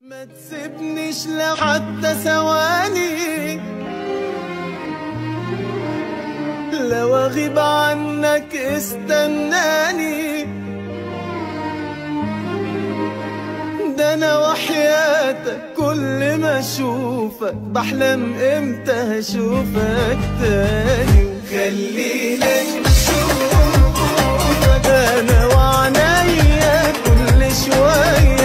ما تسيبنيش لو حتى ثواني لو اغيب عنك استناني ده انا وحياتك كل ما اشوفك بحلم امتى هشوفك تاني وخلينا نشوفك انا وعنيا كل شويه